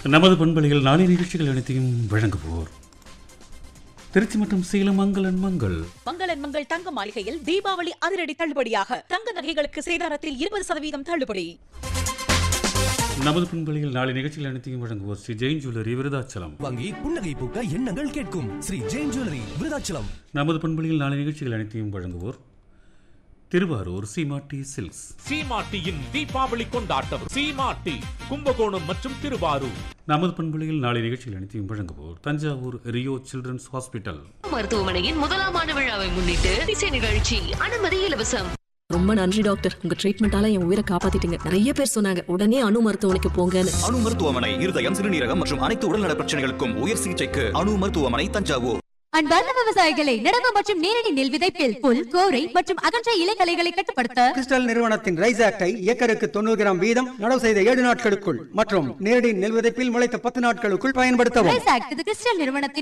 நமது பண்பலையில் நாளை நிகழ்ச்சிகள் அனைத்தையும் வழங்குவோர் திருச்சி மற்றும் சேலம் மங்களன் மங்கள் மங்களன் மங்கள் தங்க மாளிகையில் தீபாவளி அதிரடி தள்ளுபடியாக தங்க நகைகளுக்கு சேதாரத்தில் இருபது சதவீதம் தள்ளுபடி நமது பண்பலையில் நாளை நிகழ்ச்சிகள் அனைத்தையும் வழங்குவோர் ஸ்ரீ ஜெயின் ஜுவல்லரி விருதாச்சலம் வாங்கி புன்னகை பூக்க எண்ணங்கள் கேட்கும் ஸ்ரீ ஜெயின் ஜுவல்லரி விருதாச்சலம் நமது பண்பலையில் நாளை நிகழ்ச்சிகள் அனைத்தையும் வழங்குவோர் திருவாரூர் சீமாட்டி சில்க்ஸ் சீமாட்டியின் தீபாவளி கொண்டாட்டம் சீமாட்டி கும்பகோணம் மற்றும் திருவாரூர் நமது பண்பலையில் நாளை நிகழ்ச்சிகள் அனைத்தையும் வழங்குவோர் தஞ்சாவூர் ரியோ சில்ட்ரன்ஸ் ஹாஸ்பிட்டல் மருத்துவமனையின் முதலாம் ஆண்டு விழாவை முன்னிட்டு இசை நிகழ்ச்சி அனுமதி இலவசம் ரொம்ப நன்றி டாக்டர் உங்க ட்ரீட்மெண்டால என் உயிரை காப்பாத்திட்டீங்க நிறைய பேர் சொன்னாங்க உடனே அணு மருத்துவமனைக்கு போங்கன்னு அணு மருத்துவமனை இருதயம் சிறுநீரகம் மற்றும் அனைத்து உடல்நல பிரச்சனைகளுக்கும் உயர் சிகிச்சைக்கு அணு மருத்துவமனை தஞ்சாவூர் அன்பார்ந்த விவசாயிகளை நடவு மற்றும் நேரடி நெல் விதைப்பில் புல் கோரை மற்றும் அகன்ற இலைகளைகளை கட்டுப்படுத்த கிறிஸ்டல் நிறுவனத்தின் ரைஸ் ஆக்டை ஏக்கருக்கு தொண்ணூறு கிராம் வீதம் நடவு செய்த ஏழு நாட்களுக்குள் மற்றும் நேரடி நெல் விதைப்பில் முளைத்த பத்து நாட்களுக்குள் பயன்படுத்தவும் ரைஸ் ஆக்ட் இது கிறிஸ்டல் நிறுவனத்தின்